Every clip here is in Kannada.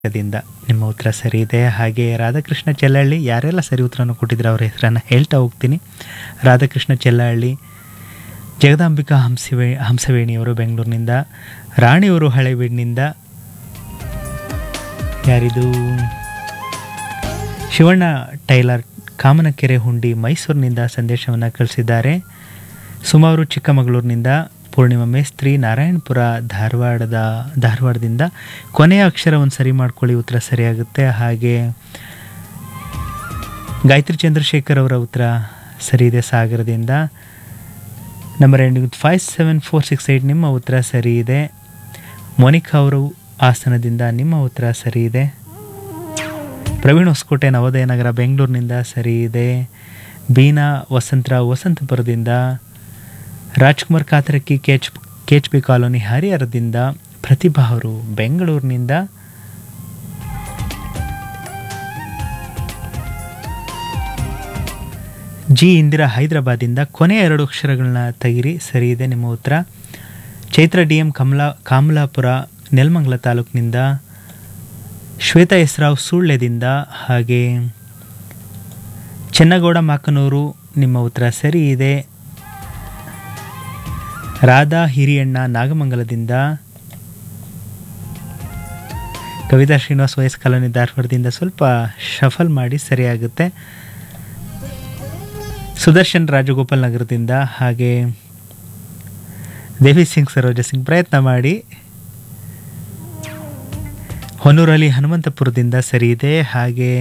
ದಿಂದ ನಿಮ್ಮ ಉತ್ತರ ಸರಿ ಇದೆ ಹಾಗೆ ರಾಧಾಕೃಷ್ಣ ಚೆಲ್ಲಹಳ್ಳಿ ಯಾರೆಲ್ಲ ಸರಿ ಉತ್ತರವನ್ನು ಕೊಟ್ಟಿದ್ರೆ ಅವರ ಹೆಸರನ್ನು ಹೇಳ್ತಾ ಹೋಗ್ತೀನಿ ರಾಧಾಕೃಷ್ಣ ಚೆಲ್ಲಹಳ್ಳಿ ಜಗದಾಂಬಿಕಾ ಹಂಸವೇ ಹಂಸವೇಣಿಯವರು ಬೆಂಗಳೂರಿನಿಂದ ರಾಣಿಯವರು ಹಳೆಬೀಡಿನಿಂದ ಯಾರಿದು ಶಿವಣ್ಣ ಟೈಲರ್ ಕಾಮನಕೆರೆ ಹುಂಡಿ ಮೈಸೂರಿನಿಂದ ಸಂದೇಶವನ್ನು ಕಳಿಸಿದ್ದಾರೆ ಸುಮಾರು ಚಿಕ್ಕಮಗಳೂರಿನಿಂದ ಪೂರ್ಣಿಮಾ ಮೇಸ್ತ್ರಿ ನಾರಾಯಣಪುರ ಧಾರವಾಡದ ಧಾರವಾಡದಿಂದ ಕೊನೆಯ ಅಕ್ಷರವನ್ನು ಸರಿ ಮಾಡ್ಕೊಳ್ಳಿ ಉತ್ತರ ಸರಿಯಾಗುತ್ತೆ ಹಾಗೆ ಗಾಯತ್ರಿ ಚಂದ್ರಶೇಖರ್ ಅವರ ಉತ್ತರ ಸರಿ ಇದೆ ಸಾಗರದಿಂದ number ending five seven four six eight ನಿಮ್ಮ ಉತ್ತರ ಸರಿ ಇದೆ ಮೋನಿಕಾ ಅವರು ಹಾಸನದಿಂದ ನಿಮ್ಮ ಉತ್ತರ ಸರಿ ಇದೆ ಪ್ರವೀಣ್ ಹೊಸಕೋಟೆ ನವೋದಯ ನಗರ ಬೆಂಗಳೂರಿನಿಂದ ಸರಿ ಇದೆ ಬೀನಾ ವಸಂತರಾವ್ ವಸಂತಪುರದಿಂದ ರಾಜ್ಕುಮಾರ್ ಕಾತರಕ್ಕಿ ಕೆಚ್ ಕೆಚ್ ಬಿ ಕಾಲೋನಿ ಹರಿಹರದಿಂದ ಪ್ರತಿಭಾ ಅವರು ಬೆಂಗಳೂರಿನಿಂದ ಜಿ ಇಂದಿರಾ ಹೈದರಾಬಾದಿಂದ ಕೊನೆಯ ಎರಡು ಅಕ್ಷರಗಳನ್ನ ತೆಗಿರಿ ಸರಿ ಇದೆ ನಿಮ್ಮ ಉತ್ತರ ಚೈತ್ರ ಡಿ ಎಂ ಕಮಲಾ ಕಾಮಲಾಪುರ ನೆಲಮಂಗಲ ತಾಲೂಕಿನಿಂದ ಶ್ವೇತಾ ಎಸ್ರಾವ್ ಸುಳ್ಳ್ಯದಿಂದ ಹಾಗೆ ಚೆನ್ನಗೌಡ ಮಾಕನೂರು ನಿಮ್ಮ ಉತ್ತರ ಸರಿ ಇದೆ ರಾಧಾ ಹಿರಿಯಣ್ಣ ನಾಗಮಂಗಲದಿಂದ ಕವಿತಾ ಶ್ರೀನಿವಾಸ್ ವಯಸ್ ಕಾಲೋನಿ ಧಾರವಾಡದಿಂದ ಸ್ವಲ್ಪ ಶಫಲ್ ಮಾಡಿ ಸರಿಯಾಗುತ್ತೆ ಸುದರ್ಶನ್ ರಾಜಗೋಪಾಲ್ ನಗರದಿಂದ ಹಾಗೆ ದೇವಿ ಸಿಂಗ್ ಸರೋಜ ಸಿಂಗ್ ಪ್ರಯತ್ನ ಮಾಡಿ ಹೊನ್ನೂರಲ್ಲಿ ಹನುಮಂತಪುರದಿಂದ ಸರಿ ಇದೆ ಹಾಗೆ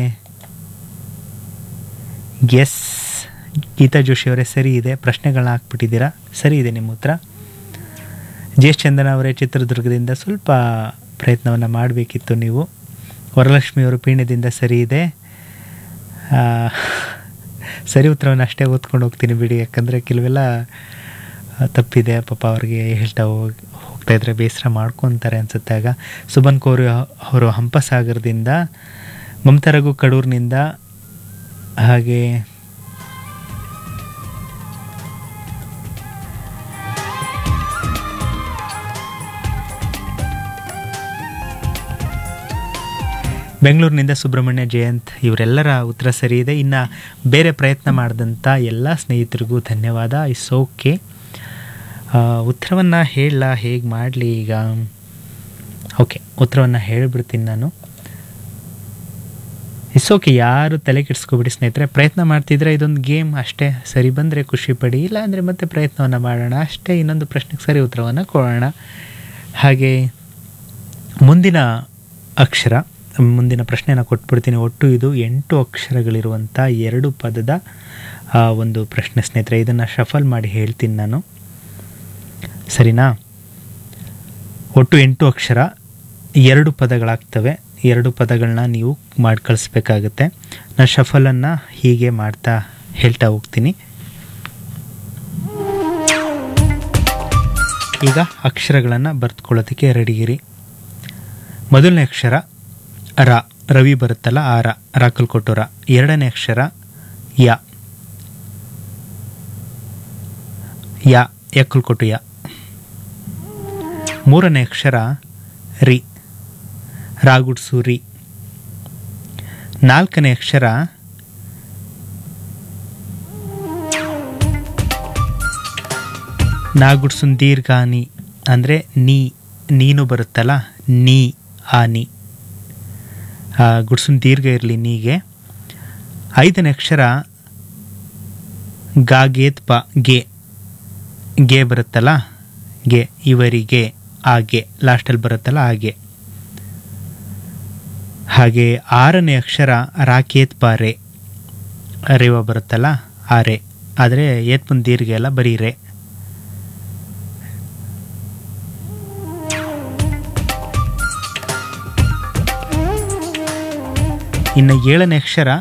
ಎಸ್ ಗೀತಾ ಜೋಶಿ ಅವರೇ ಸರಿ ಇದೆ ಪ್ರಶ್ನೆಗಳನ್ನ ಹಾಕ್ಬಿಟ್ಟಿದ್ದೀರಾ ಸರಿ ಇದೆ ನಿಮ್ಮ ಉತ್ತರ ಜಿ ಎಸ್ ಚಂದನ ಅವರೇ ಚಿತ್ರದುರ್ಗದಿಂದ ಸ್ವಲ್ಪ ಪ್ರಯತ್ನವನ್ನು ಮಾಡಬೇಕಿತ್ತು ನೀವು ವರಲಕ್ಷ್ಮಿ ಅವರು ಪೀಣ್ಯದಿಂದ ಸರಿ ಇದೆ ಆ, ಸರಿ ಉತ್ತರವನ್ನು ಅಷ್ಟೇ ಓದ್ಕೊಂಡು ಹೋಗ್ತೀನಿ ಬಿಡಿ ಯಾಕಂದರೆ ಕೆಲವೆಲ್ಲ ಆ, ತಪ್ಪಿದೆ ಪಾಪ ಅವ್ರಿಗೆ ಹೇಳ್ತಾ ಹೋಗಿ ಹೋಗ್ತಾ ಇದ್ರೆ ಬೇಸರ ಮಾಡ್ಕೊತಾರೆ ಅನ್ಸುತ್ತೆ ಆಗ ಸುಬನ್ ಕೋರಿ ಅವರು ಹಂಪಸಾಗರದಿಂದ ಮಮತಾ ರಘು ಕಡೂರಿನಿಂದ ಹಾಗೆ ಬೆಂಗಳೂರಿನಿಂದ ಸುಬ್ರಹ್ಮಣ್ಯ ಜಯಂತ್ ಇವರೆಲ್ಲರ ಉತ್ತರ ಸರಿ ಇದೆ ಇನ್ನು ಬೇರೆ ಪ್ರಯತ್ನ ಮಾಡಿದಂಥ ಎಲ್ಲ ಸ್ನೇಹಿತರಿಗೂ ಧನ್ಯವಾದ ಇಸ್ ಓಕೆ ಉತ್ತರವನ್ನು ಹೇಳಲ್ಲ ಹೇಗೆ ಮಾಡಲಿ ಈಗ ಓಕೆ ಉತ್ತರವನ್ನು ಹೇಳಿಬಿಡ್ತೀನಿ ನಾನು ಇಸ್ ಓಕೆ ಯಾರು ತಲೆ ಕೆಡಿಸ್ಕೊಬಿಡಿ ಸ್ನೇಹಿತರೆ ಪ್ರಯತ್ನ ಮಾಡ್ತಿದ್ರೆ ಇದೊಂದು ಗೇಮ್ ಅಷ್ಟೇ ಸರಿ ಬಂದರೆ ಖುಷಿ ಪಡಿ ಇಲ್ಲ ಅಂದರೆ ಮತ್ತೆ ಪ್ರಯತ್ನವನ್ನು ಮಾಡೋಣ ಅಷ್ಟೇ ಇನ್ನೊಂದು ಪ್ರಶ್ನೆಗೆ ಸರಿ ಉತ್ತರವನ್ನು ಕೊಡೋಣ ಹಾಗೆ ಮುಂದಿನ ಅಕ್ಷರ ಮುಂದಿನ ಪ್ರಶ್ನೆನ ಕೊಟ್ಬಿಡ್ತೀನಿ ಒಟ್ಟು ಇದು ಎಂಟು ಅಕ್ಷರಗಳಿರುವಂಥ ಎರಡು ಪದದ ಆ, ಒಂದು ಪ್ರಶ್ನೆ ಸ್ನೇಹಿತರೆ ಇದನ್ನು ಶಫಲ್ ಮಾಡಿ ಹೇಳ್ತೀನಿ ನಾನು ಸರಿನಾ ಒಟ್ಟು ಎಂಟು ಅಕ್ಷರ ಎರಡು ಪದಗಳಾಗ್ತವೆ ಎರಡು ಪದಗಳನ್ನ ನೀವು ಮಾಡಿ ಕಳಿಸ್ಬೇಕಾಗತ್ತೆ ನಾನು ಶಫಲನ್ನು ಹೀಗೆ ಮಾಡ್ತಾ ಹೇಳ್ತಾ ಹೋಗ್ತೀನಿ ಈಗ ಅಕ್ಷರಗಳನ್ನು ಬರೆದುಕೊಳ್ಳೋದಕ್ಕೆ ರೆಡಿಗಿರಿ ಮೊದಲನೇ ಅಕ್ಷರ ರ ರವಿ ಬರುತ್ತಲ್ಲ ಆ ರ ರಾಕಲ್ ಕೊಟ್ಟು ರ ಎರಡನೇ ಅಕ್ಷರ ಯ ಯ ಯಕ್ಕಲ್ ಕೊಟ್ಟು ಯ ಮೂರನೇ ಅಕ್ಷರ ರಿ ರಾಗುಡ್ಸು ರಿ ನಾಲ್ಕನೇ ಅಕ್ಷರ ನಾಗುಡ್ಸುನ್ ದೀರ್ಘಾನಿ ಅಂದರೆ ನೀ ನೀನು ಬರುತ್ತಲ್ಲ ನೀ ಆ ನೀ ಆ, ಗುಡ್ಸುನ್ ದೀರ್ಘ ಇರಲಿ ನೀಗೆ ಐದನೇ ಅಕ್ಷರ ಗಾ ಗೇತ್ ಪ ಗೆ ಗೆ ಬರುತ್ತಲ್ಲ ಗೆ ಇವರಿಗೆ ಆಗೆ ಲಾಸ್ಟಲ್ಲಿ ಬರುತ್ತಲ್ಲ ಹಾಗೆ ಹಾಗೆ ಆರನೇ ಅಕ್ಷರ ರಾಕೇತ್ ಪ ರೇ ರೇವ ಬರುತ್ತಲ್ಲ ಆ ರೇ ಆದರೆ ಏತ್ ಮುಂದೆ ದೀರ್ಘ ಎಲ್ಲ ಬರೀ ರೇ ಇನ್ನು ಏಳನೇ ಅಕ್ಷರ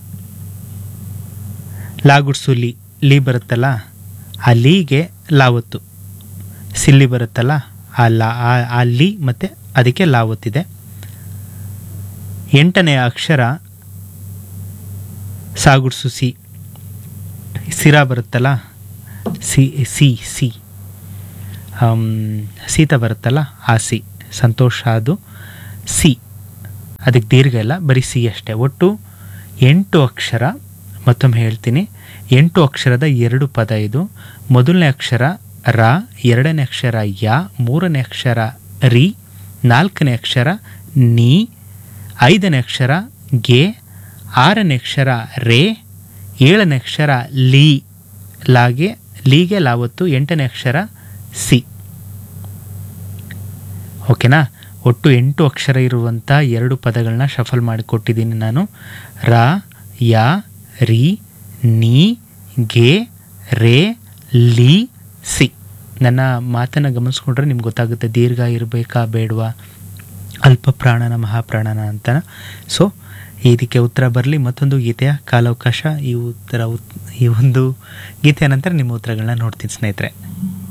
ಲಾಗುಡ್ಸು ಲಿ ಲೀ ಬರುತ್ತಲ್ಲ ಆ ಲೀಗೆ ಲಾವತ್ತು ಸಿಲ್ಲಿ ಬರುತ್ತಲ್ಲ ಆ ಲಾ ಆ- ಆ ಲೀ ಮತ್ತು ಅದಕ್ಕೆ ಲಾವತ್ತಿದೆ ಎಂಟನೇ ಅಕ್ಷರ ಸಾಗುಡ್ಸು ಸಿ ಸಿರಾ ಬರುತ್ತಲ್ಲ ಸಿ ಸಿ ಸಿ ಆಮ್, ಸೀತ ಬರುತ್ತಲ್ಲ ಆ ಸಿ ಸಂತೋಷ ಅದು ಸಿ ಅದಕ್ಕೆ ದೀರ್ಘ ಇಲ್ಲ ಬರೀ ಸಿ ಅಷ್ಟೇ ಒಟ್ಟು ಎಂಟು ಅಕ್ಷರ ಮತ್ತೊಮ್ಮೆ ಹೇಳ್ತೀನಿ ಎಂಟು ಅಕ್ಷರದ ಎರಡು ಪದ ಇದು ಮೊದಲನೇ ಅಕ್ಷರ ರ ಎರಡನೇ ಅಕ್ಷರ ಯ ಮೂರನೇ ಅಕ್ಷರ ರಿ ನಾಲ್ಕನೇ ಅಕ್ಷರ ನೀ ಐದನೇ ಅಕ್ಷರ ಗೆ ಆರನೇ ಅಕ್ಷರ ರೇ ಏಳನೇ ಅಕ್ಷರ ಲೀ ಲಾಗೆ ಲೀಗೆ ಲಾವತ್ತು ಎಂಟನೇ ಅಕ್ಷರ ಸಿ ಓಕೆನಾ ಒಟ್ಟು ಎಂಟು ಅಕ್ಷರ ಇರುವಂಥ ಎರಡು ಪದಗಳನ್ನ ಶಫಲ್ ಮಾಡಿ ಕೊಟ್ಟಿದ್ದೀನಿ ನಾನು ರ ಯ ರಿ ನೀ ಗೆ ರೇ ಲಿ ಸಿ ನನ್ನ ಮಾತನ್ನು ಗಮನಿಸ್ಕೊಂಡ್ರೆ ನಿಮ್ಗೆ ಗೊತ್ತಾಗುತ್ತೆ ದೀರ್ಘ ಇರಬೇಕಾ ಬೇಡವಾ ಅಲ್ಪ ಪ್ರಾಣನ ಮಹಾಪ್ರಾಣನ ಅಂತ ಸೊ ಇದಕ್ಕೆ ಉತ್ತರ ಬರಲಿ ಮತ್ತೊಂದು ಗೀತೆಯ ಕಾಲಾವಕಾಶ ಈ ಉತ್ತರ ಉತ್- ಈ ಒಂದು ಗೀತೆಯ ನಂತರ ನಿಮ್ಮ ಉತ್ತರಗಳನ್ನ ನೋಡ್ತೀನಿ ಸ್ನೇಹಿತರೆ